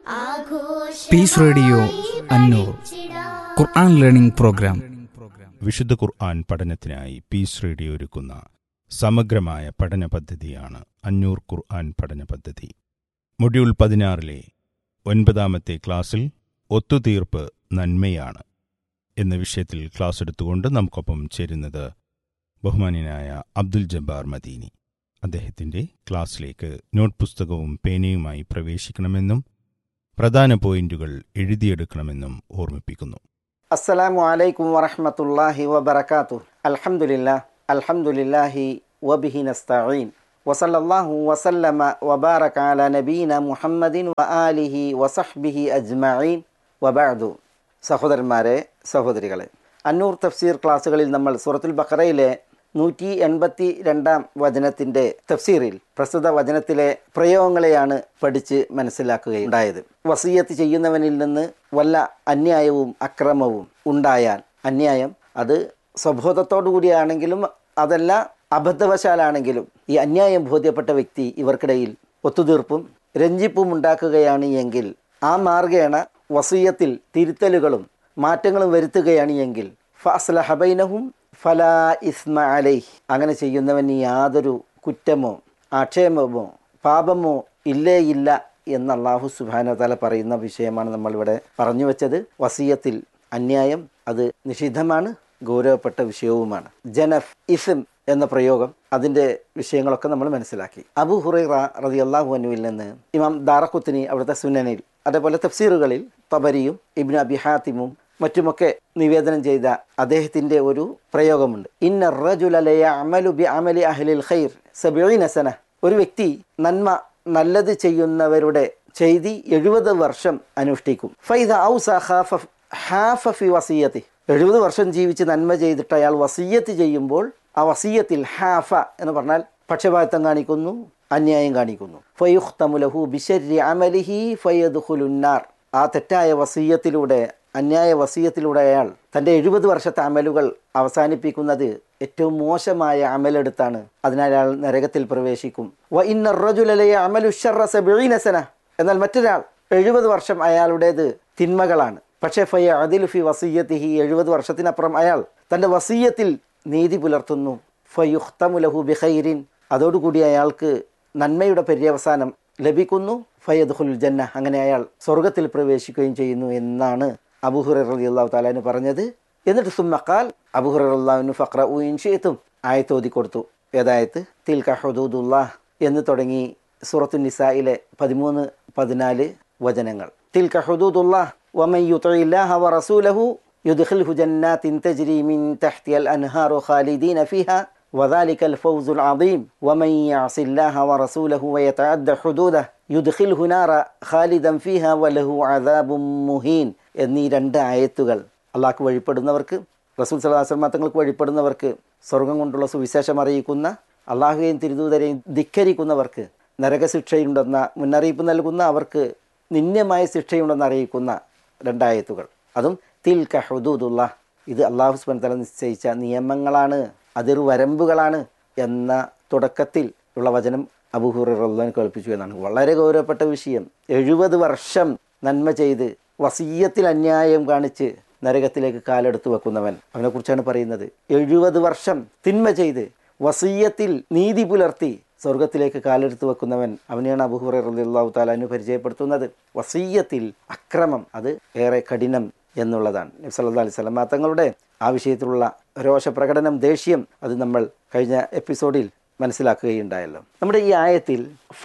piece radio Annoor Quran learning programme വിശുദ്ധ ഖുർആൻ പഠനത്തിനായി piece radio ഒരുക്കുന്ന സമഗ്രമായ പഠന പദ്ധതിയാണ് അഞ്ഞൂർ ഖുർആൻ പഠന പദ്ധതി മൊഡ്യൂൾ പതിനാറിലെ ഒൻപതാമത്തെ ക്ലാസ്സിൽ ഒത്തുതീർപ്പ് നന്മയാണ് എന്ന വിഷയത്തിൽ ക്ലാസ് എടുത്തുകൊണ്ട് നമുക്കൊപ്പം ചേരുന്നത് ബഹുമാന്യനായ അബ്ദുൽ ജബ്ബാർ മദീനി അദ്ദേഹത്തിന്റെ ക്ലാസ്സിലേക്ക് നോട്ട് പുസ്തകവും പേനയുമായി പ്രവേശിക്കണമെന്നും പ്രധാന പോയിന്റുകൾ എഴുതിയെടുക്കണമെന്നും ഓർമ്മിപ്പിക്കുന്നു السلام عليكم ورحمة الله وبركاته الحمد لله الحمد لله وبه نستعين وصلى الله وسلم وبارك على نبينا محمد وآله وصحبه أجمعين وبعد സഹോദരന്മാരെ സഹോദരികളെ അന്നൂർ തഫ്സീർ ക്ലാസ്സുകളിൽ നമ്മൾ സൂറത്തുൽ ബഖറയിലെ നൂറ്റി എൺപത്തി രണ്ടാം വചനത്തിൻ്റെ തഫ്സീറിൽ പ്രസ്തുത വചനത്തിലെ പ്രയോഗങ്ങളെയാണ് പഠിച്ച് മനസ്സിലാക്കുകയുണ്ടായത് വസീയത്ത് ചെയ്യുന്നവനിൽ നിന്ന് വല്ല അന്യായവും അക്രമവും ഉണ്ടായാൽ അന്യായം അത് സ്വബോധത്തോടു കൂടിയാണെങ്കിലും അതല്ല അബദ്ധവശാലാണെങ്കിലും ഈ അന്യായം ബോധ്യപ്പെട്ട വ്യക്തി ഇവർക്കിടയിൽ ഒത്തുതീർപ്പും രഞ്ജിപ്പും ഉണ്ടാക്കുകയാണ് എങ്കിൽ ആ മാർഗേണ വസീയത്തിൽ തിരുത്തലുകളും മാറ്റങ്ങളും വരുത്തുകയാണ് എങ്കിൽ ഫസ്ലഹബൈനഹും ഫലാ ഇസ്മ അലൈഹ് അങ്ങനെ ചെയ്യുന്നവന് യാതൊരു കുറ്റമോ ആക്ഷേപമോ പാപമോ ഇല്ലേ ഇല്ല എന്ന് അള്ളാഹു സുബാന തല പറയുന്ന വിഷയമാണ് നമ്മളിവിടെ പറഞ്ഞു വെച്ചത് വസീയത്തിൽ അന്യായം അത് നിഷിദ്ധമാണ് ഗൗരവപ്പെട്ട വിഷയവുമാണ് ജനഫ് ഇസ്ം എന്ന പ്രയോഗം അതിൻ്റെ വിഷയങ്ങളൊക്കെ നമ്മൾ മനസ്സിലാക്കി അബു ഹുറൈറ റതി അള്ളാഹു അനുവിൽ നിന്ന് ഇമാം ദാറഖുത്തിനി അവിടുത്തെ സുനനിൽ അതേപോലെ തഫ്സീറുകളിൽ തബരിയും ഇബ്നു അബി ഹാത്തിമും മറ്റുമൊക്കെ നിവേദനം ചെയ്ത അദ്ദേഹത്തിൻ്റെ ഒരു പ്രയോഗമുണ്ട് ഇന്ന റജുലലയ അമലു ബി അമലി അഹ്ലിൽ ഖൈർ സബീന സന ഒരു വ്യക്തി നന്മ നല്ലത് ചെയ്യുന്നവരുടെ ചെയ്തി എഴുപത് വർഷം അനുഷ്ഠിക്കും ഫൈദ ഔസ ഹാഫ ഹാഫ ഫി വസീയത്തി എഴുപത് വർഷം ജീവിച്ച് നന്മ ചെയ്തിട്ട് അയാൾ വസീയത്ത് ചെയ്യുമ്പോൾ ആ വസീയത്തിൽ ഹാഫ എന്ന് പറഞ്ഞാൽ പക്ഷപാതം കാണിക്കുന്നു അന്യായം കാണിക്കുന്നു ഫയുഖ്തമുലഹു ബിശരി അമലിഹി ഫയദ്ഖുലുന്നാർ ആ തെറ്റായ വസീയത്തിലൂടെ അന്യായ വസീയത്തിലൂടെ അയാൾ തൻ്റെ എഴുപത് വർഷത്തെ അമലുകൾ അവസാനിപ്പിക്കുന്നത് ഏറ്റവും മോശമായ അമലെടുത്താണ് അതിനാൽ അയാൾ നരകത്തിൽ പ്രവേശിക്കും വ ഇന്ന റജുലലയ അമലു ഷർറ സബീനസന എന്നാൽ മറ്റൊരാൾ എഴുപത് വർഷം അയാളുടേത് തിന്മകളാണ് പക്ഷേ ഫയ അദിൽ ഫി വസീയത്തിഹി എഴുപത് വർഷത്തിനപ്പുറം അയാൾ തൻ്റെ വസീയത്തിൽ നീതി പുലർത്തുന്നു ഫയുഖ്തമുലഹു ബിഖൈരിൻ അതോടുകൂടി അയാൾക്ക് നന്മയുടെ പര്യവസാനം ലഭിക്കുന്നു ഫയദ്ഹുൽ ജന്ന അങ്ങനെ അയാൾ സ്വർഗത്തിൽ പ്രവേശിക്കുകയും ചെയ്യുന്നു എന്നാണ് അബുഹുറ റലി അള്ളാഹു താലാന് പറഞ്ഞത് എന്നിട്ട് സുമ്മക്കാൽ അബുഹുറ അള്ളാഹുവിന് ഫക്ര ഉയിൻഷേത്തും ആയത്തോതി കൊടുത്തു ഏതായത് തിൽക ഹുദൂദുല്ലാഹ് എന്ന് തുടങ്ങി സൂറത്തു നിസായിലെ പതിമൂന്ന് പതിനാല് വചനങ്ങൾ തിൽക ഹുദൂദുല്ലാഹ് വമൻ യുതഇല്ലാഹ വറസൂലഹു യുദ്ഖിൽഹു ജന്നാത്തിൻ തജ്രി മിൻ തഹ്തിഹ അൻഹാറു ഖാലിദീന ഫീഹാ وذلك الفوز العظيم ومن يعص الله ورسوله ويتعد حدوده യുദ്ഖിൽഹു നാറ ഖാലിദൻ ഫീഹ വലഹു അദാബും മുഹീൻ എന്നീ രണ്ട് ആയത്തുകൾ അള്ളാഹ്ക്ക് വഴിപ്പെടുന്നവർക്ക് റസൂൽ സലാഹ് തങ്ങൾക്ക് വഴിപ്പെടുന്നവർക്ക് സ്വർഗം കൊണ്ടുള്ള സുവിശേഷം അറിയിക്കുന്ന അള്ളാഹുവേയും തിരുദൂതരെയും ധിക്കരിക്കുന്നവർക്ക് നരകശിക്ഷയുണ്ടെന്ന മുന്നറിയിപ്പ് നൽകുന്ന അവർക്ക് നിന്യമായ ശിക്ഷയുണ്ടെന്ന് അറിയിക്കുന്ന രണ്ടായത്തുകൾ അതും തിൽ കഹദൂദുള്ള ഇത് അള്ളാഹു സുബൻ തല നിശ്ചയിച്ച നിയമങ്ങളാണ് അതിർ വരമ്പുകളാണ് എന്ന തുടക്കത്തിൽ ഉള്ള വചനം അബുഹുറല്ലാൻ കേൾപ്പിച്ചു എന്നാണ് വളരെ ഗൗരവപ്പെട്ട വിഷയം എഴുപത് വർഷം നന്മ ചെയ്ത് വസീയത്തിൽ അന്യായം കാണിച്ച് നരകത്തിലേക്ക് കാലെടുത്ത് വെക്കുന്നവൻ അവനെക്കുറിച്ചാണ് പറയുന്നത് എഴുപത് വർഷം തിന്മ ചെയ്ത് വസീയത്തിൽ നീതി പുലർത്തി സ്വർഗത്തിലേക്ക് കാലെടുത്ത് വെക്കുന്നവൻ അവനെയാണ് അബുഹുറ റലിള്ളാഹു താലാനു പരിചയപ്പെടുത്തുന്നത് വസീയത്തിൽ അക്രമം അത് ഏറെ കഠിനം എന്നുള്ളതാണ് നബ്സല്ലാ അലൈഹി സ്വലമ തങ്ങളുടെ ആ വിഷയത്തിലുള്ള രോഷപ്രകടനം ദേഷ്യം അത് നമ്മൾ കഴിഞ്ഞ എപ്പിസോഡിൽ മനസ്സിലാക്കുകയുണ്ടായല്ലോ നമ്മുടെ ഈ ആയത്തിൽ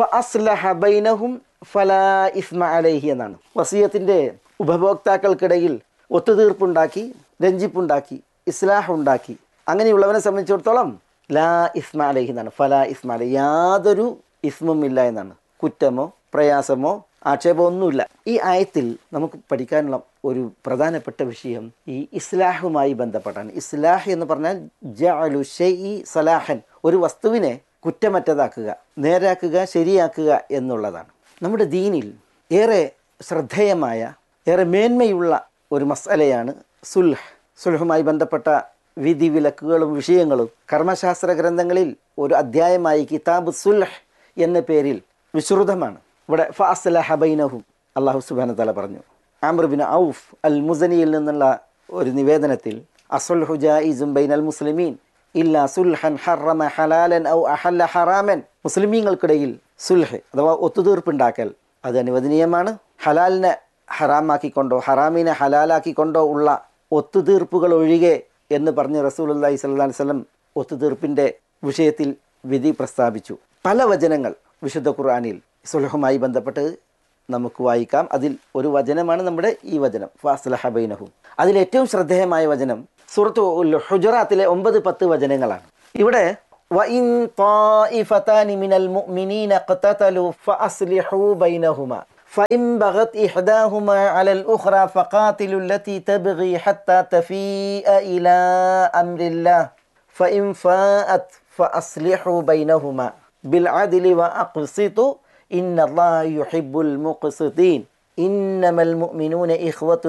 ബൈനഹും ഫലാ ഇസ്മ അലൈഹി എന്നാണ് വസീയത്തിൻ്റെ ഉപഭോക്താക്കൾക്കിടയിൽ ഒത്തുതീർപ്പുണ്ടാക്കി രഞ്ജിപ്പുണ്ടാക്കി ഇസ്ലാഹ് ഉണ്ടാക്കി അങ്ങനെയുള്ളവനെ സംബന്ധിച്ചിടത്തോളം ലാ ഇസ്മ അലൈഹി എന്നാണ് ഫലാ ഇസ്മ അലൈഹി യാതൊരു ഇസ്മും ഇല്ല എന്നാണ് കുറ്റമോ പ്രയാസമോ ആക്ഷേപമോ ഒന്നുമില്ല ഈ ആയത്തിൽ നമുക്ക് പഠിക്കാനുള്ള ഒരു പ്രധാനപ്പെട്ട വിഷയം ഈ ഇസ്ലാഹുമായി ബന്ധപ്പെട്ടാണ് ഇസ്ലാഹ് എന്ന് പറഞ്ഞാൽ ജഅലു ഷൈഇ സലാഹൻ ഒരു വസ്തുവിനെ കുറ്റമറ്റതാക്കുക നേരാക്കുക ശരിയാക്കുക എന്നുള്ളതാണ് നമ്മുടെ ദീനിൽ ഏറെ ശ്രദ്ധേയമായ ഏറെ മേന്മയുള്ള ഒരു മസലയാണ് സുൽഹ് സുൽഹുമായി ബന്ധപ്പെട്ട വിധി വിലക്കുകളും വിഷയങ്ങളും കർമ്മശാസ്ത്ര ഗ്രന്ഥങ്ങളിൽ ഒരു അധ്യായമായി കിതാബ് സുൽഹ് എന്ന പേരിൽ വിശ്രുതമാണ് ഇവിടെ ഫാസ്ലഹ ബൈനഹും അള്ളാഹു സുബാന തല പറഞ്ഞു ആംബ്രബിൻ ഔഫ് അൽ മുസനിയിൽ നിന്നുള്ള ഒരു നിവേദനത്തിൽ അസുൽഹു ജായിസും ബൈൻ അൽ മുസ്ലിമീൻ ഇല്ല സുൽഹൻ ഹറമ ഹലാലൻ ഔ അഹല്ല ഹറാമൻ മുസ്ലിമീങ്ങൾക്കിടയിൽ സുൽഹ് അഥവാ ഒത്തുതീർപ്പുണ്ടാക്കൽ അത് അനുവദനീയമാണ് ഹലാലിനെ ഹറാമാക്കിക്കൊണ്ടോ ഹറാമിനെ ഹലാലാക്കിക്കൊണ്ടോ ഉള്ള ഒത്തുതീർപ്പുകൾ ഒഴികെ എന്ന് പറഞ്ഞ് റസൂൽ അള്ളാഹി സ്വല്ലി വല്ലം ഒത്തുതീർപ്പിൻ്റെ വിഷയത്തിൽ വിധി പ്രസ്താവിച്ചു പല വചനങ്ങൾ വിശുദ്ധ ഖുർആാനിൽ സുലഹുമായി ബന്ധപ്പെട്ട് നമുക്ക് വായിക്കാം അതിൽ ഒരു വചനമാണ് നമ്മുടെ ഈ വചനം ഫാസ്ലഹ ബൈനഹും അതിൽ ഏറ്റവും ശ്രദ്ധേയമായ വചനം സുഹൃത്തു ഹുജറാത്തിലെ ഒമ്പത് പത്ത് വചനങ്ങളാണ് ഇവിടെ وَإِن طَائِفَتَانِ مِنَ الْمُؤْمِنِينَ اقْتَتَلُوا فَأَصْلِحُوا بَيْنَهُمَا فإن بغت إحداهما على الأخرى فقاتلوا التي تبغي حتى تفيء إلى أمر الله فإن فاءت فأصلحوا بينهما بالعدل وأقسطوا إن الله يحب المقسطين إنما المؤمنون إخوة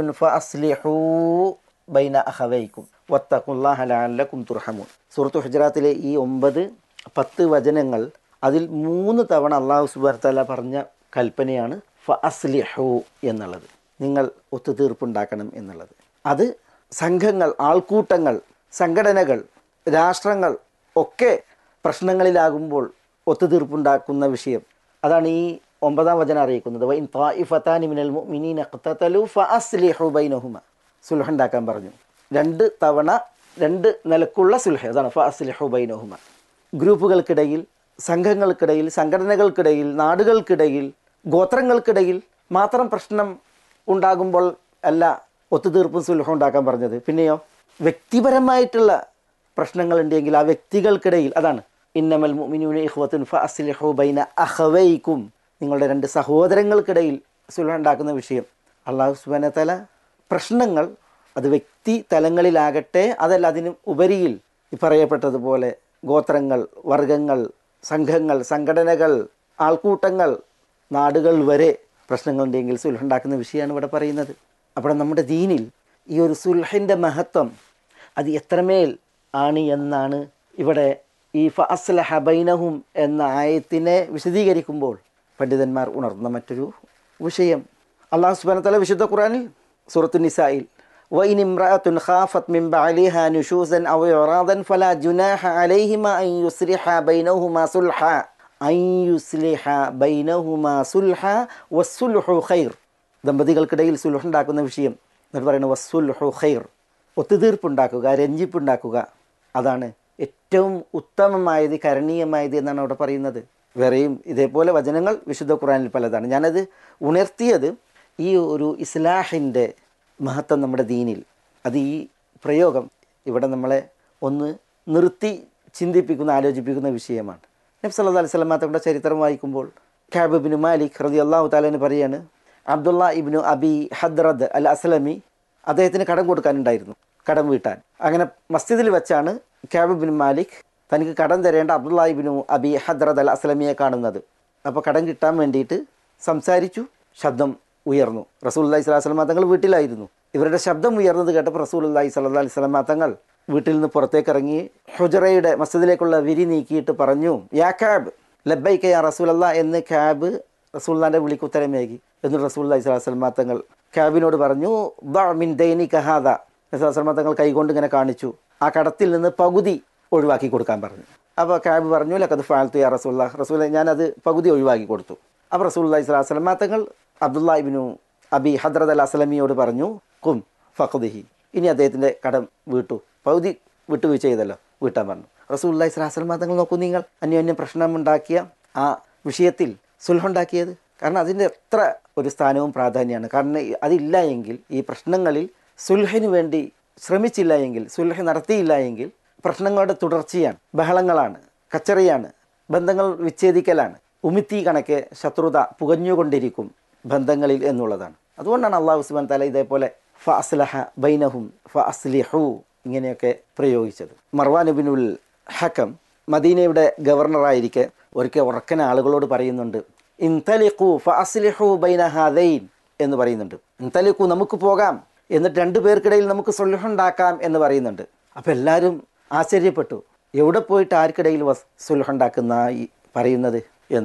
فأصلحوا بين أخويكم واتقوا الله لعلكم ترحمون സൂറത്ത് ഹുജറാത്തിലെ ഈ ഒമ്പത് പത്ത് വചനങ്ങൾ അതിൽ മൂന്ന് തവണ അള്ളാഹു സുബാർത്തല പറഞ്ഞ കൽപ്പനയാണ് ഫ അസ്ലിഹു എന്നുള്ളത് നിങ്ങൾ ഒത്തുതീർപ്പുണ്ടാക്കണം എന്നുള്ളത് അത് സംഘങ്ങൾ ആൾക്കൂട്ടങ്ങൾ സംഘടനകൾ രാഷ്ട്രങ്ങൾ ഒക്കെ പ്രശ്നങ്ങളിലാകുമ്പോൾ ഒത്തുതീർപ്പുണ്ടാക്കുന്ന വിഷയം അതാണ് ഈ ഒമ്പതാം വചനം അറിയിക്കുന്നത് വൈൻ താഇഫത്താനി മിനൽ മുഅ്മിനീന ഖതതലു ഫഅസ്ലിഹു ബൈനഹുമ സുൽഹ് ഉണ്ടാക്കാൻ പറഞ്ഞു രണ്ട് തവണ രണ്ട് നിലക്കുള്ള സുൽഹ് അതാണ് ഫഅസ്ലിഹു ബൈനഹുമ ഗ്രൂപ്പുകൾക്കിടയിൽ സംഘങ്ങൾക്കിടയിൽ സംഘടനകൾക്കിടയിൽ നാടുകൾക്കിടയിൽ ഗോത്രങ്ങൾക്കിടയിൽ മാത്രം പ്രശ്നം ഉണ്ടാകുമ്പോൾ അല്ല ഒത്തുതീർപ്പും സുലഭം ഉണ്ടാക്കാൻ പറഞ്ഞത് പിന്നെയോ വ്യക്തിപരമായിട്ടുള്ള പ്രശ്നങ്ങളുണ്ടെങ്കിൽ ആ വ്യക്തികൾക്കിടയിൽ അതാണ് ഇന്നമൽ മുഅ്മിനൂന ഇഖ്വത്തുൻ ഫഅസ്ലിഹു ബൈന അഖവൈക്കും നിങ്ങളുടെ രണ്ട് സഹോദരങ്ങൾക്കിടയിൽ സുലഹ ഉണ്ടാക്കുന്ന വിഷയം അള്ളാഹു സുബാന തല പ്രശ്നങ്ങൾ അത് വ്യക്തി തലങ്ങളിലാകട്ടെ അതല്ല അതിന് ഉപരിയിൽ ഈ പറയപ്പെട്ടതുപോലെ ഗോത്രങ്ങൾ വർഗങ്ങൾ സംഘങ്ങൾ സംഘടനകൾ ആൾക്കൂട്ടങ്ങൾ നാടുകൾ വരെ പ്രശ്നങ്ങളുണ്ടെങ്കിൽ സുൽഹ ഉണ്ടാക്കുന്ന വിഷയമാണ് ഇവിടെ പറയുന്നത് അപ്പോൾ നമ്മുടെ ദീനിൽ ഈ ഒരു സുൽഹിൻ്റെ മഹത്വം അത് എത്രമേൽ ആണ് എന്നാണ് ഇവിടെ ഈ ഫഅസ്ലഹ ബൈനഹും എന്ന ആയത്തിനെ വിശദീകരിക്കുമ്പോൾ പണ്ഡിതന്മാർ ഉണർന്ന മറ്റൊരു വിഷയം അള്ളാഹു സുബാന തല വിശുദ്ധ ഖുറാനിൽ സൂറത്തു നിസായിൽ وإن امرأة خافت من بعلها نشوزا أو إعراضا فلا جناح عليهما أن يصلحا بينهما صلحا أن يصلح بينهما صلحا والصلح خير ദമ്പതികൾക്കിടയിൽ സുലുഹ് ഉണ്ടാക്കുന്ന വിഷയം എന്നിട്ട് പറയുന്നത് വസ്സുൽഹു ഖൈർ ഒത്തുതീർപ്പുണ്ടാക്കുക രഞ്ജിപ്പുണ്ടാക്കുക അതാണ് ഏറ്റവും ഉത്തമമായത് കരണീയമായത് എന്നാണ് അവിടെ പറയുന്നത് വേറെയും ഇതേപോലെ വചനങ്ങൾ വിശുദ്ധ ഖുറാനിൽ പലതാണ് ഞാനത് ഉണർത്തിയത് ഈ ഒരു ഇസ്ലാഹിൻ്റെ മഹത്വം നമ്മുടെ ദീനിൽ അത് ഈ പ്രയോഗം ഇവിടെ നമ്മളെ ഒന്ന് നിർത്തി ചിന്തിപ്പിക്കുന്ന ആലോചിപ്പിക്കുന്ന വിഷയമാണ് നബി സല്ലല്ലാഹു അലൈഹി വസല്ലം തങ്ങളുടെ ചരിത്രം വായിക്കുമ്പോൾ ഖാബ് ഇബ്നു മാലിക് റതി അള്ളാഹു താലാന് പറയാണ് അബ്ദുള്ള ഇബ്നു അബി ഹദ്റദ് അൽ അസ്ലമി അദ്ദേഹത്തിന് കടം കൊടുക്കാനുണ്ടായിരുന്നു കടം വീട്ടാൻ അങ്ങനെ മസ്ജിദിൽ വെച്ചാണ് ഖാബ് ഇബ്നു മാലിക് തനിക്ക് കടം തരേണ്ട അബ്ദുള്ള ഇബ്നു അബി ഹദ്റദ് അൽ അസ്ലമിയെ കാണുന്നത് അപ്പോൾ കടം കിട്ടാൻ വേണ്ടിയിട്ട് സംസാരിച്ചു ശബ്ദം ഉയർന്നു റസൂൽ അള്ളഹി സ്വലാഹു വസ്ലമ തങ്ങൾ വീട്ടിലായിരുന്നു ഇവരുടെ ശബ്ദം ഉയർന്നത് കേട്ടപ്പോൾ റസൂൽ അള്ളഹി സ്വല്ലാ അലൈഹി സ്വലമ തങ്ങൾ വീട്ടിൽ നിന്ന് പുറത്തേക്ക് ഇറങ്ങി ഹുജറയുടെ മസ്ജിദിലേക്കുള്ള വിരി നീക്കിയിട്ട് പറഞ്ഞു യാ ക്യാബ് ലബൈക്ക യാ റസൂൽ അല്ലാ എന്ന് ക്യാബ് റസൂല്ലാൻ്റെ വിളിക്ക് ഉത്തരമേകി എന്നിട്ട് റസൂൽ അള്ളഹി സ്വലാഹു വസ്ലമ തങ്ങൾ ക്യാബിനോട് പറഞ്ഞു ദ മിൻ ദൈനി കഹാദ റസൂൽ തങ്ങൾ കൈകൊണ്ട് ഇങ്ങനെ കാണിച്ചു ആ കടത്തിൽ നിന്ന് പകുതി ഒഴിവാക്കി കൊടുക്കാൻ പറഞ്ഞു അപ്പോൾ ക്യാബ് പറഞ്ഞു ലക്കത് ഫാൽത്തു യാ റസൂല്ല റസൂൽ ഞാനത് പകുതി ഒഴിവാക്കി കൊടുത്തു അപ്പോൾ റസൂൽ അള്ളഹി സ്വലാഹു വസ്ലമ തങ്ങൾ അബ്ദുള്ള ഇബിനു അബി ഹദ്രത് അൽ അസ്ലമിയോട് പറഞ്ഞു കും ഫഖുദിഹി ഇനി അദ്ദേഹത്തിൻ്റെ കടം വീട്ടു പകുതി വിട്ടുവീഴ്ച ചെയ്തല്ലോ വീട്ടാൻ പറഞ്ഞു റസൂല്ലായി സ്വലാസ്ലമ തങ്ങൾ നോക്കൂ നിങ്ങൾ അന്യോന്യം പ്രശ്നമുണ്ടാക്കിയ ആ വിഷയത്തിൽ സുൽഹുണ്ടാക്കിയത് കാരണം അതിൻ്റെ എത്ര ഒരു സ്ഥാനവും പ്രാധാന്യമാണ് കാരണം അതില്ല എങ്കിൽ ഈ പ്രശ്നങ്ങളിൽ സുൽഹിന് വേണ്ടി ശ്രമിച്ചില്ല എങ്കിൽ സുൽഹ് നടത്തിയില്ല എങ്കിൽ പ്രശ്നങ്ങളുടെ തുടർച്ചയാണ് ബഹളങ്ങളാണ് കച്ചറിയാണ് ബന്ധങ്ങൾ വിച്ഛേദിക്കലാണ് ഉമിത്തി കണക്കെ ശത്രുത പുകഞ്ഞുകൊണ്ടിരിക്കും ബന്ധങ്ങളിൽ എന്നുള്ളതാണ് അതുകൊണ്ടാണ് അള്ളാഹു സുബാൻ തല ഇതേപോലെ ഫ അസ്ലഹ ബൈനഹും ഫ അസ്ലിഹു ഇങ്ങനെയൊക്കെ പ്രയോഗിച്ചത് മർവാൻ ബിനുൽ ഹക്കം മദീനയുടെ ഗവർണറായിരിക്കെ ഒരിക്കൽ ഉറക്കന ആളുകളോട് പറയുന്നുണ്ട് ഇൻതലിഖു ഫ അസ്ലിഹു ബൈന ഹാദൈൻ എന്ന് പറയുന്നുണ്ട് ഇൻതലിഖു നമുക്ക് പോകാം എന്നിട്ട് രണ്ടു പേർക്കിടയിൽ നമുക്ക് സുൽഹുണ്ടാക്കാം എന്ന് പറയുന്നുണ്ട് അപ്പം എല്ലാവരും ആശ്ചര്യപ്പെട്ടു എവിടെ പോയിട്ട് ആർക്കിടയിൽ വസ് സുൽഹുണ്ടാക്കുന്ന ഈ പറയുന്നത് എന്ന്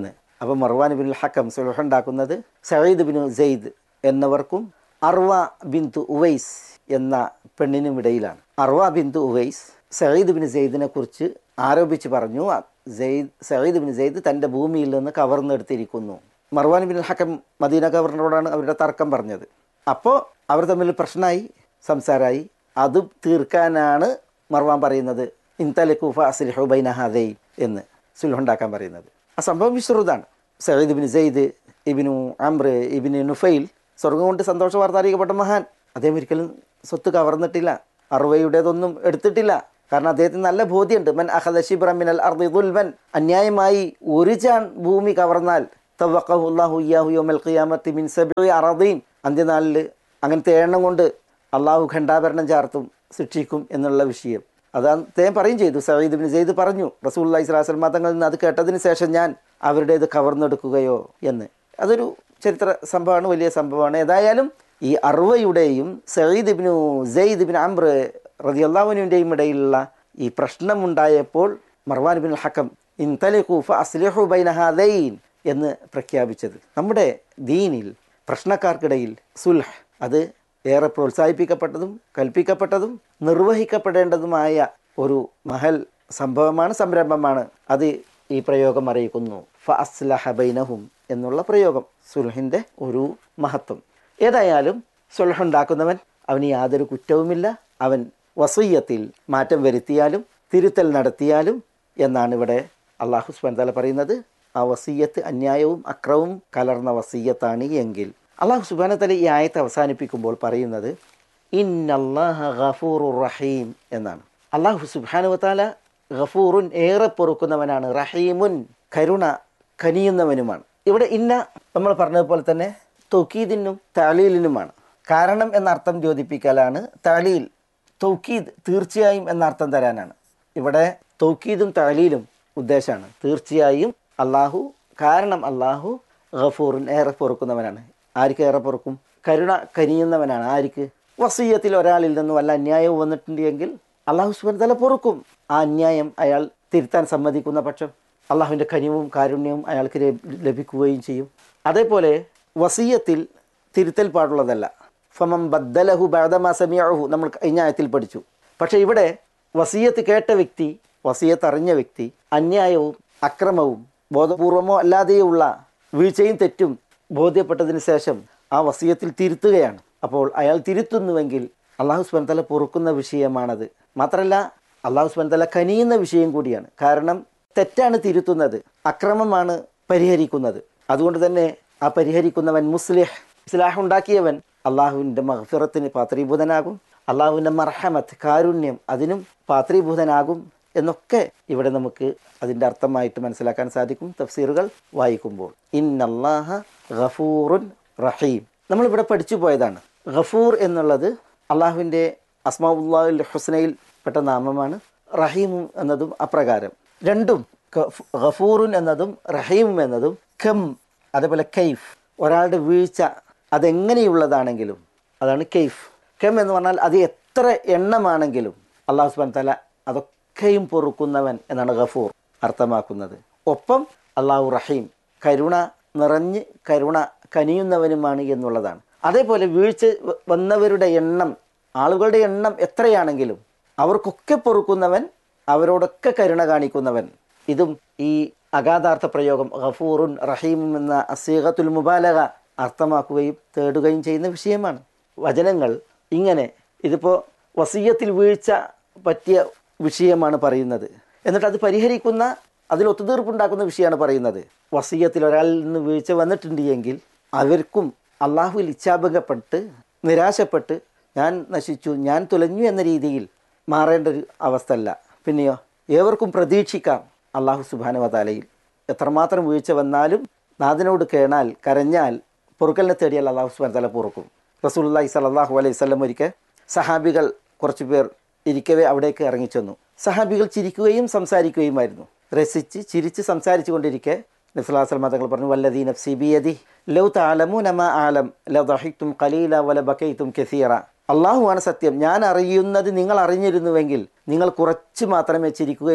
അപ്പോൾ മർവാൻ ബിൻ ഹക്കം സുലഹ ഉണ്ടാക്കുന്നത് സയ്യിദ് ബിൻ സെയ്ദ് എന്നവർക്കും അർവ ബിന്ദു ഉവൈസ് എന്ന പെണ്ണിനും ഇടയിലാണ് Arwa bint Uwais Sayyid bin സെയ്ദിനെ കുറിച്ച് ആരോപിച്ച് പറഞ്ഞു "ആ സെയ്ദ് സയ്യിദ് ബിൻ സെയ്ദ് തൻ്റെ ഭൂമിയിൽ നിന്ന് കവർന്നെടുത്തിരിക്കുന്നു മർവാൻ ബിൻ ഹക്കം മദീന ഗവർണറോടാണ് അവരുടെ തർക്കം പറഞ്ഞത് അപ്പോൾ അവർ തമ്മിൽ പ്രശ്നമായി സംസാരമായി അത് തീർക്കാനാണ് മർവാൻ പറയുന്നത് ഇൻതലക്കൂഫ അസ്ലിഹു ബൈന ഹദൈ എന്ന് സുൽഹുണ്ടാക്കാൻ പറയുന്നത് ആ സംഭവം വിശ്രുതാണ് സയ്യിദ് ഇബിൻ സെയ്ദ് ഇബിനു അമ്ര ഇബിന് നുഫൈൽ സ്വർഗം കൊണ്ട് സന്തോഷ വാർത്ത അറിയിക്കപ്പെട്ട മഹാൻ അദ്ദേഹം ഒരിക്കലും സ്വത്ത് കവർന്നിട്ടില്ല അറുവയുടേതൊന്നും എടുത്തിട്ടില്ല കാരണം അദ്ദേഹത്തിന് നല്ല ബോധ്യമുണ്ട് മൻ അഹദ ഷിബ്രമിനൽ അർദി ദുൽമൻ അന്യായമായി ഒരു ചാൺ ഭൂമി കവർന്നാൽ തവഖഹു അല്ലാഹു ഇയ്യാഹു യൗമൽ ഖിയാമത്തി മിൻ സബ്ഇ അറദീൻ അന്ത്യനാളിൽ അങ്ങനത്തെ എണ്ണം കൊണ്ട് അള്ളാഹു ഖണ്ഡാഭരണം ചാർത്തും ശിക്ഷിക്കും എന്നുള്ള വിഷയം അത് അദ്ദേഹം പറയും ചെയ്തു സയ്യിദ് ബിൻ സെയ്ദ് പറഞ്ഞു റസൂൽ അള്ളഹി സ്വലാസ്ലം തങ്ങളിൽ നിന്ന് അത് കേട്ടതിന് ശേഷം ഞാൻ അവരുടേത് കവർന്നെടുക്കുകയോ എന്ന് അതൊരു ചരിത്ര സംഭവമാണ് വലിയ സംഭവമാണ് ഏതായാലും ഈ അറുവയുടെയും Sayyid bin Zaid bin Amr റതി അള്ളാഹുവിൻ്റെയും ഇടയിലുള്ള ഈ പ്രശ്നമുണ്ടായപ്പോൾ മർവാൻ ബിൻ ഹക്കം ഇൻതലിഖൂഫ അസ്ലിഹു ബൈന ഹാദൈൻ എന്ന് പ്രഖ്യാപിച്ചത് നമ്മുടെ ദീനിൽ പ്രശ്നക്കാർക്കിടയിൽ സുൽഹ് അത് ഏറെ പ്രോത്സാഹിപ്പിക്കപ്പെട്ടതും കൽപ്പിക്കപ്പെട്ടതും നിർവഹിക്കപ്പെടേണ്ടതുമായ ഒരു മഹൽ സംഭവമാണ് സംരംഭമാണ് അത് ഈ പ്രയോഗം അറിയിക്കുന്നു ഫ അസ്ലഹ ബൈനഹും എന്നുള്ള പ്രയോഗം സുൽഹിൻ്റെ ഒരു മഹത്വം ഏതായാലും സുൽഹ് ഉണ്ടാക്കുന്നവൻ അവന് യാതൊരു കുറ്റവുമില്ല അവൻ വസയ്യത്തിൽ മാറ്റം വരുത്തിയാലും തിരുത്തൽ നടത്തിയാലും എന്നാണ് ഇവിടെ അള്ളാഹു സുബാൻ തല പറയുന്നത് ആ വസീയത്ത് അന്യായവും അക്രവും കലർന്ന വസീയത്താണ് എങ്കിൽ അള്ളാഹു സുബാന തല ഈ ആയത്ത് അവസാനിപ്പിക്കുമ്പോൾ പറയുന്നത് ഇന്നല്ലാഹ ഗഫൂറുർ റഹീം എന്നാണ് അള്ളാഹു സുബാനുവത്താല ഗഫൂറുൻ ഏറെ പൊറുക്കുന്നവനാണ് റഹീമുൻ കരുണ കനിയുന്നവനുമാണ് ഇവിടെ ഇന്ന നമ്മൾ പറഞ്ഞതുപോലെ തന്നെ തൊക്കീദിനും താലീലിനുമാണ് കാരണം എന്ന അർത്ഥം ദ്യോതിപ്പിക്കലാണ് താലീൽ തൗക്കീദ് തീർച്ചയായും എന്ന അർത്ഥം തരാനാണ് ഇവിടെ തൗക്കീദും താലീലും ഉദ്ദേശമാണ് തീർച്ചയായും അള്ളാഹു കാരണം അള്ളാഹു ഗഫൂറിൻ ഏറെ പൊറുക്കുന്നവനാണ് ആർക്ക് ഏറെ പൊറുക്കും കരുണ കനിയുന്നവനാണ് ആർക്ക് വസീയത്തിൽ ഒരാളിൽ നിന്ന് വല്ല അന്യായവും വന്നിട്ടുണ്ട് എങ്കിൽ അള്ളാഹു സുബൻ തല പൊറുക്കും ആ അന്യായം അയാൾ തിരുത്താൻ സമ്മതിക്കുന്ന പക്ഷം അള്ളാഹുവിൻ്റെ കനിവും കാരുണ്യവും അയാൾക്ക് ലഭി- ലഭിക്കുകയും ചെയ്യും അതേപോലെ വസീയത്തിൽ തിരുത്തൽ പാടുള്ളതല്ല ഫമം ബദ്ദലഹു ബാദമാ സമീഅഹു നമ്മൾ കഴിഞ്ഞ ആയത്തിൽ പഠിച്ചു പക്ഷേ ഇവിടെ വസീയത്ത് കേട്ട വ്യക്തി വസീയത്ത് അറിഞ്ഞ വ്യക്തി അന്യായവും അക്രമവും ബോധപൂർവമോ അല്ലാതെയുള്ള വീഴ്ചയും തെറ്റും ബോധ്യപ്പെട്ടതിന് ശേഷം ആ വസീയത്തിൽ തിരുത്തുകയാണ് അപ്പോൾ അയാൾ തിരുത്തുന്നുവെങ്കിൽ അള്ളാഹു സുബൻ തല പൊറുക്കുന്ന വിഷയമാണത് മാത്രമല്ല അള്ളാഹു സുബൻ തല കനിയുന്ന വിഷയം കൂടിയാണ് കാരണം തെറ്റാണ് തിരുത്തുന്നത് അക്രമമാണ് പരിഹരിക്കുന്നത് അതുകൊണ്ട് തന്നെ ആ പരിഹരിക്കുന്നവൻ മുസ്ലിഹ് ഇസ്ലാഹ് ഉണ്ടാക്കിയവൻ അള്ളാഹുവിൻ്റെ മഹഫിറത്തിന് പാത്രീഭൂതനാകും അള്ളാഹുവിൻ്റെ മർഹമത്ത് കാരുണ്യം അതിനും പാത്രീഭൂതനാകും എന്നൊക്കെ ഇവിടെ നമുക്ക് അതിൻ്റെ അർത്ഥമായിട്ട് മനസ്സിലാക്കാൻ സാധിക്കും തഫ്സീറുകൾ വായിക്കുമ്പോൾ ഇന്നല്ലാഹ ഗഫൂറുൻ റഹീം നമ്മളിവിടെ പഠിച്ചു പോയതാണ് ഗഫൂർ എന്നുള്ളത് അള്ളാഹുവിൻ്റെ അസ്മാഉല്ലാഹുൽ ഹുസ്നയിൽ പെട്ട നാമമാണ് റഹീമും എന്നതും അപ്രകാരം രണ്ടും ഗഫ്- ഗഫൂറുൻ എന്നതും റഹീമും എന്നതും ഖം അതേപോലെ കൈഫ് ഒരാളുടെ വീഴ്ച അതെങ്ങനെയുള്ളതാണെങ്കിലും അതാണ് കെയ്ഫ് ഖം എന്ന് പറഞ്ഞാൽ അത് എത്ര എണ്ണമാണെങ്കിലും അള്ളാഹു സുബാൻ തല അതൊക്കെയും പൊറുക്കുന്നവൻ എന്നാണ് ഗഫൂർ അർത്ഥമാക്കുന്നത് ഒപ്പം അള്ളാഹു റഹീം കരുണ നിറഞ്ഞ് കരുണ കനിയുന്നവനുമാണ് എന്നുള്ളതാണ് അതേപോലെ വീഴ്ച വ- വന്നവരുടെ എണ്ണം ആളുകളുടെ എണ്ണം എത്രയാണെങ്കിലും അവർക്കൊക്കെ പൊറുക്കുന്നവൻ അവരോടൊക്കെ കരുണ കാണിക്കുന്നവൻ ഇതും ഈ അഗാധാർത്ഥ പ്രയോഗം ഗഫൂറുൻ റഹീമും എന്ന അസീഖത്തുൽ മുബാലക അർത്ഥമാക്കുകയും തേടുകയും ചെയ്യുന്ന വിഷയമാണ് വചനങ്ങൾ ഇങ്ങനെ ഇതിപ്പോൾ വസീയത്തിൽ വീഴ്ച പറ്റിയ വിഷയമാണ് പറയുന്നത് എന്നിട്ട് അത് പരിഹരിക്കുന്ന അതിൽ ഒത്തുതീർപ്പുണ്ടാക്കുന്ന വിഷയമാണ് പറയുന്നത് വസീയത്തിൽ ഒരാളിൽ നിന്ന് വീഴ്ച വന്നിട്ടുണ്ട് എങ്കിൽ അവർക്കും അള്ളാഹുവിൽ ഇച്ഛാഭംഗപ്പെട്ട് നിരാശപ്പെട്ട് ഞാൻ നശിച്ചു ഞാൻ തുലഞ്ഞു എന്ന രീതിയിൽ മാറേണ്ട ഒരു അവസ്ഥ അല്ല പിന്നെയോ ഏവർക്കും പ്രതീക്ഷിക്കാം അള്ളാഹു സുബാനുവതാലയിൽ എത്രമാത്രം വീഴ്ച വന്നാലും നാഥനോട് കേണാൽ കരഞ്ഞാൽ പൊറുക്കലിനെ തേടിയാൽ അള്ളാഹു സുബാൻ തല പൊറുക്കും റസൂല്ലായി സലാഹു അലൈഹി സ്വലം ഒരിക്കൽ സഹാബികൾ കുറച്ച് പേർ ഇരിക്കവേ അവിടേക്ക് ഇറങ്ങിച്ചെന്നു സഹാബികൾ ചിരിക്കുകയും സംസാരിക്കുകയുമായിരുന്നു രസിച്ച് ചിരിച്ച് സംസാരിച്ചു കൊണ്ടിരിക്കെ നബ്സുല്ലാസ്ലം തങ്ങൾ പറഞ്ഞു വല്ലദീ നഫ്സി ബിയദി ലൗ താലമു നമ ആലം ലൗ ദഹിത്തും കലീല വല ബക്കൈത്തും കെസീറ അള്ളാഹുവാണ് സത്യം ഞാൻ അറിയുന്നത് നിങ്ങൾ അറിഞ്ഞിരുന്നുവെങ്കിൽ നിങ്ങൾ കുറച്ച് മാത്രമേ ചിരിക്കുകയുള്ളൂ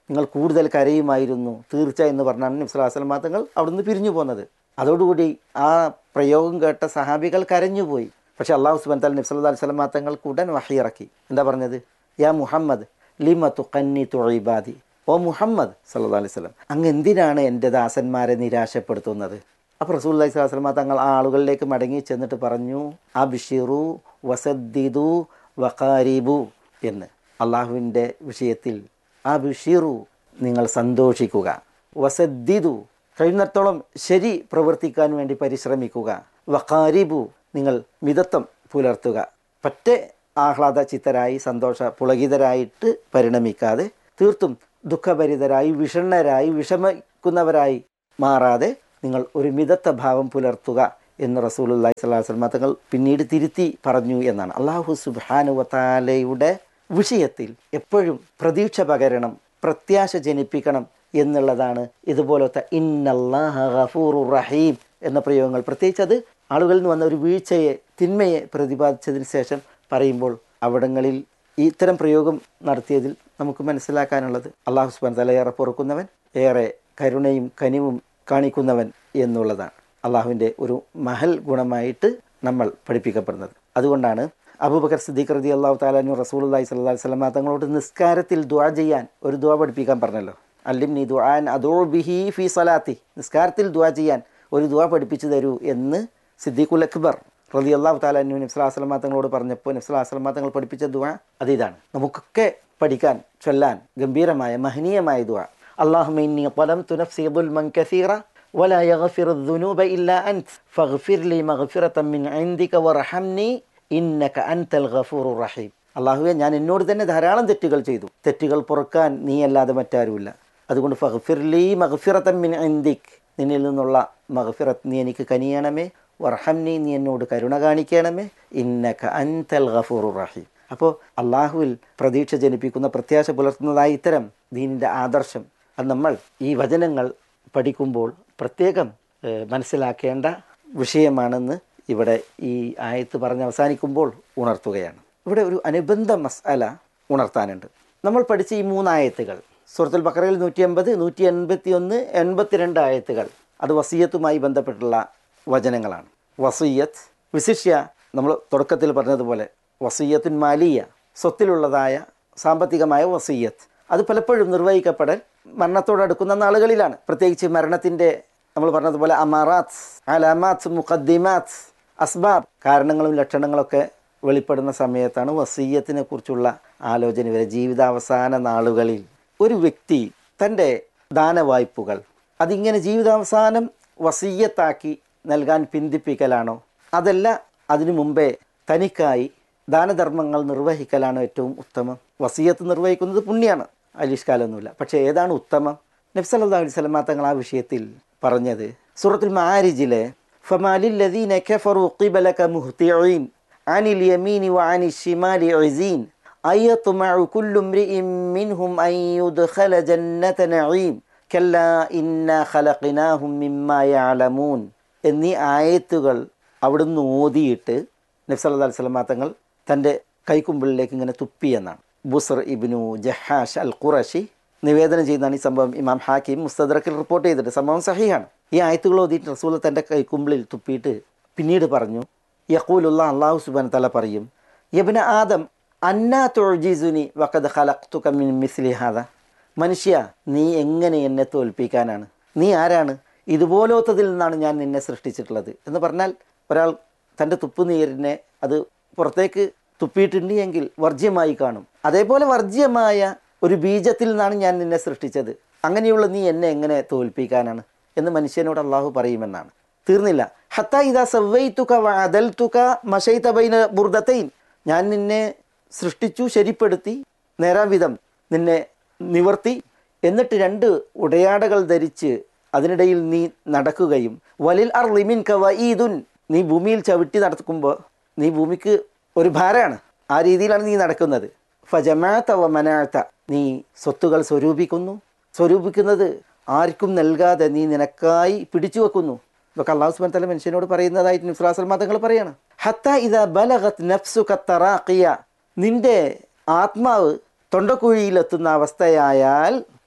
നിങ്ങൾ കൂടുതൽ കരയുമായിരുന്നു തീർച്ച എന്ന് പറഞ്ഞാണ് നിസ്ലാസ്ലം തങ്ങൾ അവിടുന്ന് പിരിഞ്ഞു പോകുന്നത് അതോടുകൂടി ആ പ്രയോഗം കേട്ട സഹാബികൾ കരഞ്ഞുപോയി പക്ഷെ അള്ളാഹു സുബൻ തല നബ്സല്ലാ സ്വലം തങ്ങൾക്ക് ഉടൻ വഹിയിറക്കി എന്താ പറഞ്ഞത് യാ മുഹമ്മദ് ലിമ തുഖന്നി തുഴിബാദി ഓ മുഹമ്മദ് സല്ലാ അലൈഹി സ്വലം അങ്ങ് എന്തിനാണ് എൻ്റെ ദാസന്മാരെ നിരാശപ്പെടുത്തുന്നത് അപ്പോൾ റസൂൽ അലൈഹി സ്വലാസ്ലമ തങ്ങൾ ആ ആളുകളിലേക്ക് മടങ്ങി ചെന്നിട്ട് പറഞ്ഞു അബിഷിറു വസദ്ദിദു വഖാരിബു എന്ന് അള്ളാഹുവിൻ്റെ വിഷയത്തിൽ അബിഷിറു നിങ്ങൾ സന്തോഷിക്കുക വസദ്ദിദു കഴിയുന്നിടത്തോളം ശരി പ്രവർത്തിക്കാൻ വേണ്ടി പരിശ്രമിക്കുക വഖാരിബു നിങ്ങൾ മിതത്വം പുലർത്തുക പറ്റേ ആഹ്ലാദ ചിത്തരായി സന്തോഷ പുളകിതരായിട്ട് പരിണമിക്കാതെ തീർത്തും ദുഃഖഭരിതരായി വിഷണ്ണരായി വിഷമിക്കുന്നവരായി മാറാതെ നിങ്ങൾ ഒരു മിതത്വ ഭാവം പുലർത്തുക എന്ന് റസൂലുല്ലാഹി സ്വലാഹു വസ്ലമ തങ്ങൾ പിന്നീട് തിരുത്തി പറഞ്ഞു എന്നാണ് അള്ളാഹു സുബാനുവത്താലയുടെ വിഷയത്തിൽ എപ്പോഴും പ്രതീക്ഷ പകരണം പ്രത്യാശ ജനിപ്പിക്കണം എന്നുള്ളതാണ് ഇതുപോലത്തെ ഇന്നല്ലാഹ ഗഫൂറു റഹീം എന്ന പ്രയോഗങ്ങൾ പ്രത്യേകിച്ച് അത് ആളുകളിൽ നിന്ന് വന്ന ഒരു വീഴ്ചയെ തിന്മയെ പ്രതിപാദിച്ചതിന് ശേഷം പറയുമ്പോൾ അവിടങ്ങളിൽ ഇത്തരം പ്രയോഗം നടത്തിയതിൽ നമുക്ക് മനസ്സിലാക്കാനുള്ളത് അള്ളാഹു സുബാൻ തല ഏറെ പൊറുക്കുന്നവൻ ഏറെ കരുണയും കനിവും കാണിക്കുന്നവൻ എന്നുള്ളതാണ് അള്ളാഹുവിൻ്റെ ഒരു മഹൽ ഗുണമായിട്ട് നമ്മൾ പഠിപ്പിക്കപ്പെടുന്നത് അതുകൊണ്ടാണ് അബൂബക്കർ സിദ്ദീഖ് റതി അള്ളാഹു താലാനു റസൂൽ അള്ളഹി സ്വല്ലാ വസ്ലമ തങ്ങളോട് നിസ്കാരത്തിൽ ദ്വാ ചെയ്യാൻ ഒരു ദ്വാ പഠിപ്പിക്കാൻ പറഞ്ഞല്ലോ അല്ലിം നീ ദ്വാൻ അതോ ബിഹി ഫി സലാത്തി നിസ്കാരത്തിൽ ദ്വാ ചെയ്യാൻ ഒരു ദ്വാ പഠിപ്പിച്ചു തരൂ എന്ന് സിദ്ദീഖുൽ അക്ബർ റലി അള്ളാഹു താലാനു നബ്സലാസ്ലമ തങ്ങളോട് പറഞ്ഞപ്പോൾ നബ്സലാസ്ലമ തങ്ങൾ പഠിപ്പിച്ച ദ്വാ അത് ഇതാണ് നമുക്കൊക്കെ പഠിക്കാൻ ചൊല്ലാൻ ഗംഭീരമായ മഹനീയമായ ദ്വാ اللهم إني ظلمت نفسي ظلما كثيرا ولا يغفر الذنوب إلا أنت فاغفر لي مغفرة من عندك وارحمني إنك أنت الغفور الرحيم അള്ളാഹുവെ ഞാൻ എന്നോട് തന്നെ ധാരാളം തെറ്റുകൾ ചെയ്തു തെറ്റുകൾ പൊറുക്കാൻ നീ അല്ലാതെ മറ്റാരുമില്ല അതുകൊണ്ട് ഫഹ്ഫിർലി മഹഫിറത്തൻ മിൻ ഇന്ദിക് നിന്നിൽ നിന്നുള്ള മഹഫിറത്ത് നീ എനിക്ക് കനിയണമേ വർഹംനി നീ എന്നോട് കരുണ കാണിക്കണമേ ഇന്നക അൻതൽ ഗഫൂർ റഹീം അപ്പോൾ അള്ളാഹുവിൽ പ്രതീക്ഷ ജനിപ്പിക്കുന്ന പ്രത്യാശ പുലർത്തുന്നതായ ഇത്തരം ദീനിൻ്റെ ആദർശം അത് നമ്മൾ ഈ വചനങ്ങൾ പഠിക്കുമ്പോൾ പ്രത്യേകം ഏഹ്, മനസ്സിലാക്കേണ്ട വിഷയമാണെന്ന് ഇവിടെ ഈ ആയത്ത് പറഞ്ഞ് അവസാനിക്കുമ്പോൾ ഉണർത്തുകയാണ് ഇവിടെ ഒരു അനുബന്ധ മസാല ഉണർത്താനുണ്ട് നമ്മൾ പഠിച്ച ഈ മൂന്നായത്തുകൾ സൂറത്തുൽ ബക്കറയിൽ നൂറ്റി അമ്പത് നൂറ്റി എൺപത്തി ഒന്ന് എൺപത്തിരണ്ട് ആയത്തുകൾ അത് വസീയത്തുമായി ബന്ധപ്പെട്ടുള്ള വചനങ്ങളാണ് വസീയത്ത് വിശിഷ്യ നമ്മൾ തുടക്കത്തിൽ പറഞ്ഞതുപോലെ വസീയത്തുൻ മാലിയ സ്വത്തിലുള്ളതായ സാമ്പത്തികമായ വസീയത്ത് അത് പലപ്പോഴും നിർവഹിക്കപ്പെടൽ മരണത്തോടടുക്കുന്ന നാളുകളിലാണ് പ്രത്യേകിച്ച് മരണത്തിൻ്റെ നമ്മൾ പറഞ്ഞതുപോലെ അമാറാത്ത് അലാമാത്ത് മുഖദ്ദിമാത്ത് അസ്ബാബ് കാരണങ്ങളും ലക്ഷണങ്ങളൊക്കെ വെളിപ്പെടുന്ന സമയത്താണ് വസീയത്തിനെ കുറിച്ചുള്ള ആലോചന വരെ ജീവിതാവസാന നാളുകളിൽ ഒരു വ്യക്തി തൻ്റെ ദാനവായ്പകൾ അതിങ്ങനെ ജീവിതാവസാനം വസീയത്താക്കി നൽകാൻ പിന്തിപ്പിക്കലാണോ അതല്ല അതിനു മുമ്പേ തനിക്കായി ദാനധർമ്മങ്ങൾ നിർവഹിക്കലാണോ ഏറ്റവും ഉത്തമം വസീയത്ത് നിർവഹിക്കുന്നത് പുണ്യാണ് അലിഷ്കാലൊന്നുമില്ല പക്ഷേ ഏതാണ് ഉത്തമം നബ്സല്ലാ അലൈഹി സ്വലമാ തങ്ങൾ ആ വിഷയത്തിൽ പറഞ്ഞത് സൂറത്തുൽ മാരിജിലെ ഫമാലില്ലദീന കഫറു ഖിബലക മുഹ്തിഈൻ അനിൽ യമീനി വഅനി ശിമാലി ഉസീൻ അയ്യത്മഉ കുല്ലു ഇംറിഇൻ മിൻഹും അൻ യുദ്ഖല ജന്നത നഈം കല്ലാ ഇന്നാ ഖലഖനാഹും മിമ്മാ യഅലമൂൻ എന്നീ ആയത്തുകൾ അവിടുന്ന് ഓതിയിട്ട് നബ്സല്ലാ അലൈഹി സ്വലമാ തങ്ങൾ തൻ്റെ കൈക്കുമ്പിളിലേക്ക് ഇങ്ങനെ തുപ്പി എന്നാണ് ബുസർ ഇബ്നു ജഹാഷ് അൽ ഖുറഷി നിവേദനം ചെയ്യുന്നതാണ് ഈ സംഭവം ഇമാം ഹാക്കിം മുസ്തദ്രക്കിൽ റിപ്പോർട്ട് ചെയ്തിട്ട് സംഭവം സഹിയാണ് ഈ ആയത്തുകൾ ഓതിയിട്ട് റസൂൽ തൻ്റെ കൈക്കുമ്പിളിൽ തുപ്പിയിട്ട് പിന്നീട് പറഞ്ഞു യക്കൂലുള്ള അള്ളാഹു സുബാൻ തല പറയും യബിന ആദം അന്നാ തൊഴിസുനി വക്കത് ഹലക്തുക മിൻ മിസ്ലി ഹാദ മനുഷ്യ നീ എങ്ങനെ എന്നെ തോൽപ്പിക്കാനാണ് നീ ആരാണ് ഇതുപോലത്തതിൽ നിന്നാണ് ഞാൻ നിന്നെ സൃഷ്ടിച്ചിട്ടുള്ളത് എന്ന് പറഞ്ഞാൽ ഒരാൾ തൻ്റെ തുപ്പുനീരിനെ അത് പുറത്തേക്ക് തുപ്പിയിട്ടുണ്ട് എങ്കിൽ വർജ്യമായി കാണും അതേപോലെ വർജ്യമായ ഒരു ബീജത്തിൽ നിന്നാണ് ഞാൻ നിന്നെ സൃഷ്ടിച്ചത് അങ്ങനെയുള്ള നീ എന്നെ എങ്ങനെ തോൽപ്പിക്കാനാണ് എന്ന് മനുഷ്യനോട് അള്ളാഹു പറയുമെന്നാണ് തീർന്നില്ല ഹത്ത ഇതാ സവ്വൈത്തുക വഅദൽതുക മശൈത ബൈന ബുർദതൈൻ ഞാൻ നിന്നെ സൃഷ്ടിച്ചു ശരിപ്പെടുത്തി നേരാവിധം നിന്നെ നിവർത്തി എന്നിട്ട് രണ്ട് ഉടയാടകൾ ധരിച്ച് അതിനിടയിൽ നീ നടക്കുകയും വലിൽ അർ ലിമിൻ കവീദുൻ നീ ഭൂമിയിൽ ചവിട്ടി നടക്കുമ്പോൾ നീ ഭൂമിക്ക് ഒരു ഭാരമാണ് ആ രീതിയിലാണ് നീ നടക്കുന്നത് ഫജമാത്ത വ മനാത്ത നീ സ്വത്തുകൾ സ്വരൂപിക്കുന്നു സ്വരൂപിക്കുന്നത് ആർക്കും നൽകാതെ നീ നിനക്കായി പിടിച്ചു വെക്കുന്നു ഇതൊക്കെ അള്ളാഹു സുബാൻ തല മനുഷ്യനോട് പറയുന്നതായിട്ട് നിസ്ലാസൽ മതങ്ങൾ പറയാണ് ഹത്ത ഇത ബലഗത് നഫ്സു കത്തറാക്കിയ നിന്റെ ആത്മാവ് തൊണ്ടക്കുഴിയിലെത്തുന്ന അവസ്ഥയായാൽ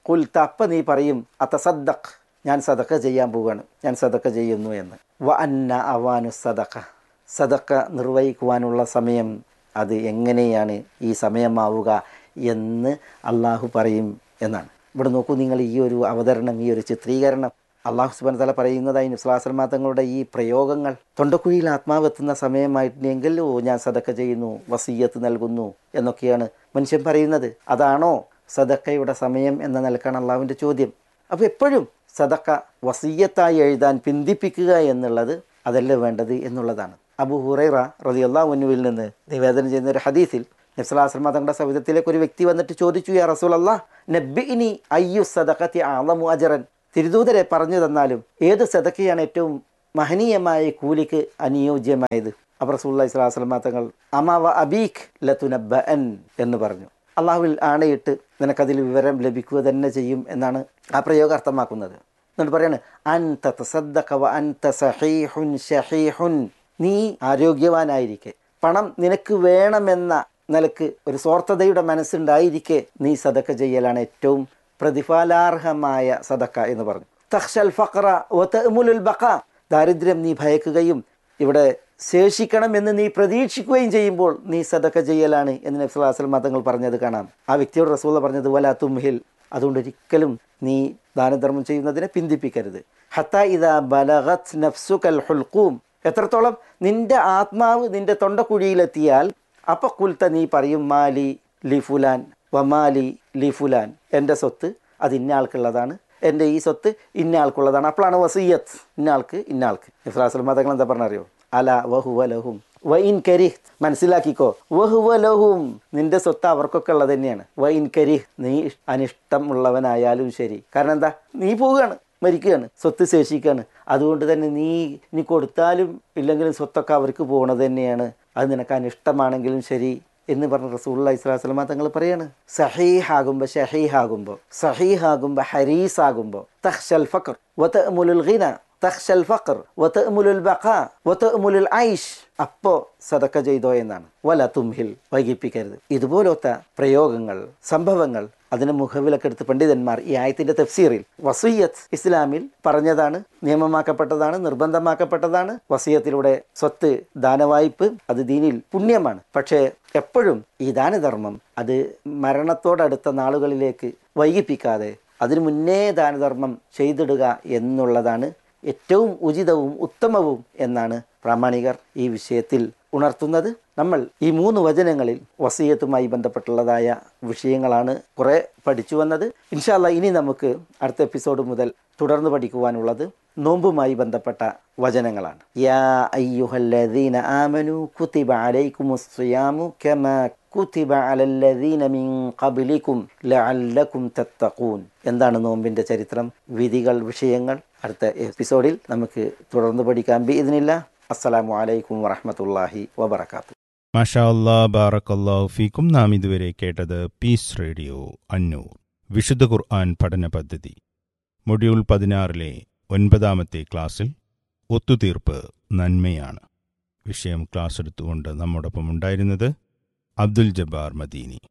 കുൽത്ത അപ്പം നീ പറയും അത്തസദ്ദഖ് ഞാൻ സദക്ക ചെയ്യാൻ പോവുകയാണ് ഞാൻ സദക്ക ചെയ്യുന്നു എന്ന് വ അന്ന അവാനു സദക്ക സദക്ക നിർവഹിക്കുവാനുള്ള സമയം അത് എങ്ങനെയാണ് ഈ സമയമാവുക എന്ന് അള്ളാഹു പറയും എന്നാണ് ഇവിടെ നോക്കൂ നിങ്ങൾ ഈ ഒരു അവതരണം ഈ ഒരു ചിത്രീകരണം അള്ളാഹു സുബാൻ തല പറയുന്നതായി നിസ്ലാസൽമാ തങ്ങളുടെ ഈ പ്രയോഗങ്ങൾ തൊണ്ടക്കുഴിയിൽ ആത്മാവ് എത്തുന്ന സമയമായിട്ടെങ്കിൽ ഓ ഞാൻ സദക്ക ചെയ്യുന്നു വസീയത്ത് നൽകുന്നു എന്നൊക്കെയാണ് മനുഷ്യൻ പറയുന്നത് അതാണോ സദക്കയുടെ സമയം എന്ന നിലക്കാണ് അള്ളാഹുവിൻ്റെ ചോദ്യം അപ്പോൾ എപ്പോഴും സദക്ക വസീയത്തായി എഴുതാൻ പിന്തിപ്പിക്കുക എന്നുള്ളത് അതല്ലേ വേണ്ടത് എന്നുള്ളതാണ് അബു ഹുറൈറ റതി അള്ളാഹുനുവിൽ നിന്ന് നിവേദനം ചെയ്യുന്ന ഒരു ഹദീസിൽ നബ്സലാസ്ലമ തങ്ങളുടെ സവിധത്തിലേക്ക് ഒരു വ്യക്തി വന്നിട്ട് ചോദിച്ചു യാ റസൂൽ അല്ലാ നബ്ബി ഇനി അയ്യു സദക്കത്തി ആളമു അജറൻ തിരുദൂതരെ പറഞ്ഞു തന്നാലും ഏത് സദക്കയാണ് ഏറ്റവും മഹനീയമായ കൂലിക്ക് അനുയോജ്യമായത് അപ്പോൾ റസൂല്ലാ ഇസ്ലാസ്ലമ തങ്ങൾ അമാവ അബീഖ് ലത്തുനബ്ബ അൻ എന്ന് പറഞ്ഞു അള്ളാഹുവിൽ ആണയിട്ട് നിനക്കതിൽ വിവരം ലഭിക്കുക തന്നെ ചെയ്യും എന്നാണ് ആ പ്രയോഗം അർത്ഥമാക്കുന്നത് എന്നിട്ട് പറയാണ് അൻത തസദ്ദഖ വ അൻത സഹീഹുൻ ഷഹീഹുൻ നീ ആരോഗ്യവാനായിരിക്കെ പണം നിനക്ക് വേണമെന്ന നിലക്ക് ഒരു സ്വാർത്ഥതയുടെ മനസ്സുണ്ടായിരിക്കെ നീ സദക്ക ചെയ്യലാണ് ഏറ്റവും പ്രതിഫലാർഹമായ സദക്ക എന്ന് പറഞ്ഞു തഖ്ഷൽ ഫഖറ വ തഅമുലുൽ ബഖ ദാരിദ്ര്യം നീ ഭയക്കുകയും ഇവിടെ ശേഷിക്കണമെന്ന് നീ പ്രതീക്ഷിക്കുകയും ചെയ്യുമ്പോൾ നീ സദക്ക ചെയ്യലാണ് എന്ന് നബ്സുല്ലാസ്ലം മതങ്ങൾ പറഞ്ഞത് കാണാം ആ വ്യക്തിയോട് റസൂല പറഞ്ഞത് വല തുംഹിൽ അതുകൊണ്ട് ഒരിക്കലും നീ ദാനധർമ്മം ചെയ്യുന്നതിനെ പിന്തിപ്പിക്കരുത് ഹത്ത ഇതാ ബലഗത് നഫ്സുകൽ ഹുൽക്കൂം എത്രത്തോളം നിന്റെ ആത്മാവ് നിന്റെ തൊണ്ടക്കുഴിയിലെത്തിയാൽ അപ്പൊ കുൽത്ത നീ പറയും മാലി ലി ഫുലാൻ വമാലി ലി ഫുലാൻ എൻ്റെ സ്വത്ത് അത് ഇന്ന ആൾക്കുള്ളതാണ് എൻ്റെ ഈ സ്വത്ത് ഇന്ന ആൾക്കുള്ളതാണ് അപ്പോഴാണ് വസീയത്ത് ഇന്ന ആൾക്ക് ഇന്ന ആൾക്ക് ഇഫ്ലാസുൽ മതങ്ങൾ എന്താ പറഞ്ഞറിയോ അല വഹുവ ലഹും വ ഇൻ കരിഹ് മനസ്സിലാക്കിക്കോ വഹുവ ലഹും നിന്റെ സ്വത്ത് അവർക്കൊക്കെ ഉള്ളത് തന്നെയാണ് വ ഇൻ കരിഹ് നീ അനിഷ്ടമുള്ളവനായാലും ശരി കാരണം എന്താ നീ പോവുകയാണ് മരിക്കുകയാണ് സ്വത്ത് ശേഷിക്കുകയാണ് അതുകൊണ്ട് തന്നെ നീ നീ കൊടുത്താലും ഇല്ലെങ്കിലും സ്വത്തൊക്കെ അവർക്ക് പോകണത് തന്നെയാണ് അത് നിനക്ക് അനിഷ്ടമാണെങ്കിലും ശരി എന്ന് പറഞ്ഞ റസൂള്ള ഇസ്ലാസ്ലമ തങ്ങൾ പറയാണ് സഹീഹാകുമ്പോൾ ഷഹീഹാകുമ്പോൾ സഹീഹാകുമ്പോൾ ഹരീസ് ആകുമ്പോൾ തഹ്ഷൽ ഫഖർ വതഅമുലുൽ ഗിന തഖ്ഷൽ ഫഖർ വതഅമുലുൽ ബഖാ വതഅമുലുൽ ഐഷ് അപ്പോ സദക്ക ചെയ്തോ എന്നാണ് വല തുംഹിൽ വൈകിപ്പിക്കരുത് ഇതുപോലത്തെ പ്രയോഗങ്ങൾ സംഭവങ്ങൾ അതിന് മുഖവിലക്കെടുത്ത് പണ്ഡിതന്മാർ ഈ ആയത്തിന്റെ തഫ്സീറിൽ വസീയത്ത് ഇസ്ലാമിൽ പറഞ്ഞതാണ് നിയമമാക്കപ്പെട്ടതാണ് നിർബന്ധമാക്കപ്പെട്ടതാണ് വസീയത്തിലൂടെ സ്വത്ത് ദാനവായ്പ് അത് ദീനിൽ പുണ്യമാണ് പക്ഷേ എപ്പോഴും ഈ ദാനധർമ്മം അത് മരണത്തോടടുത്ത നാളുകളിലേക്ക് വൈകിപ്പിക്കാതെ അതിനു മുന്നേ ദാനധർമ്മം ചെയ്തിടുക എന്നുള്ളതാണ് ഏറ്റവും ഉചിതവും ഉത്തമവും എന്നാണ് പ്രാമാണികർ ഈ വിഷയത്തിൽ ഉണർത്തുന്നത് നമ്മൾ ഈ മൂന്ന് വചനങ്ങളിൽ വസീയത്തുമായി ബന്ധപ്പെട്ടുള്ളതായ വിഷയങ്ങളാണ് കുറെ പഠിച്ചു വന്നത് ഇൻഷാല്ല ഇനി നമുക്ക് അടുത്ത എപ്പിസോഡ് മുതൽ തുടർന്ന് പഠിക്കുവാനുള്ളത് നോമ്പുമായി ബന്ധപ്പെട്ട വചനങ്ങളാണ് യാ അയ്യുഹല്ലദീന ആമനു കുതിബ അലൈക്കുമുസ് സിയാമു കമാ കുതിബ അലല്ലദീന മിൻ ഖബ്ലിക്കും ലഅല്ലക്കും തത്തഖൂൻ എന്താണ് നോമ്പിന്റെ ചരിത്രം വിധികൾ വിഷയങ്ങൾ അടുത്ത എപ്പിസോഡിൽ നമുക്ക് തുടർന്ന് പഠിക്കാം ബി ഇതിനില്ല അസ്സലാമു അലൈക്കും വറഹമത്തല്ലാഹി വബർക്കാത്തു മാഷാ അല്ലാ ബാറക്കല്ലാഹു ഫീക്കും നാം ഇതുവരെ കേട്ടത് പീസ് റേഡിയോ അന്നൂർ വിശുദ്ധ ഖുർആൻ പഠന പദ്ധതി മൊഡ്യൂൾ പതിനാറിലെ ഒൻപതാമത്തെ ക്ലാസ്സിൽ ഒത്തുതീർപ്പ് നന്മയാണ് വിഷയം ക്ലാസ് എടുത്തുകൊണ്ട് നമ്മോടൊപ്പം ഉണ്ടായിരുന്നത് അബ്ദുൽ ജബ്ബാർ മദീനി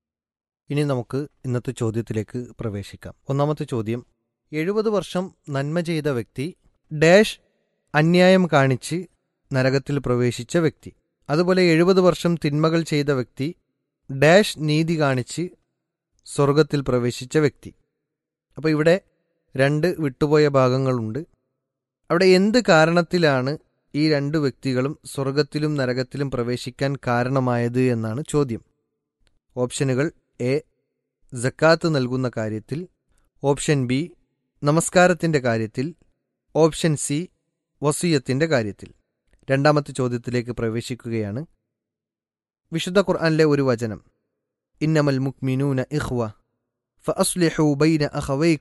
ഇനി നമുക്ക് ഇന്നത്തെ ചോദ്യത്തിലേക്ക് പ്രവേശിക്കാം ഒന്നാമത്തെ ചോദ്യം എഴുപത് വർഷം നന്മ ചെയ്ത വ്യക്തി ഡാഷ് അന്യായം കാണിച്ച് നരകത്തിൽ പ്രവേശിച്ച വ്യക്തി അതുപോലെ എഴുപത് വർഷം തിന്മകൾ ചെയ്ത വ്യക്തി ഡാഷ് നീതി കാണിച്ച് സ്വർഗത്തിൽ പ്രവേശിച്ച വ്യക്തി അപ്പോൾ ഇവിടെ രണ്ട് വിട്ടുപോയ ഭാഗങ്ങളുണ്ട് അവിടെ എന്ത് കാരണത്തിലാണ് ഈ രണ്ട് വ്യക്തികളും സ്വർഗത്തിലും നരകത്തിലും പ്രവേശിക്കാൻ കാരണമായത് എന്നാണ് ചോദ്യം ഓപ്ഷനുകൾ എ ജക്കാത്ത് നൽകുന്ന കാര്യത്തിൽ ഓപ്ഷൻ ബി നമസ്കാരത്തിന്റെ കാര്യത്തിൽ ഓപ്ഷൻ സി വസീയത്തിന്റെ കാര്യത്തിൽ രണ്ടാമത്തെ ചോദ്യത്തിലേക്ക് പ്രവേശിക്കുകയാണ് വിശുദ്ധ ഖുർആനിലെ ഒരു വചനം ഇന്നമൽ മുക്മിനൂന ഇഖ്വ ഫഅസ്ലിഹു ബൈന അഖവൈക്കും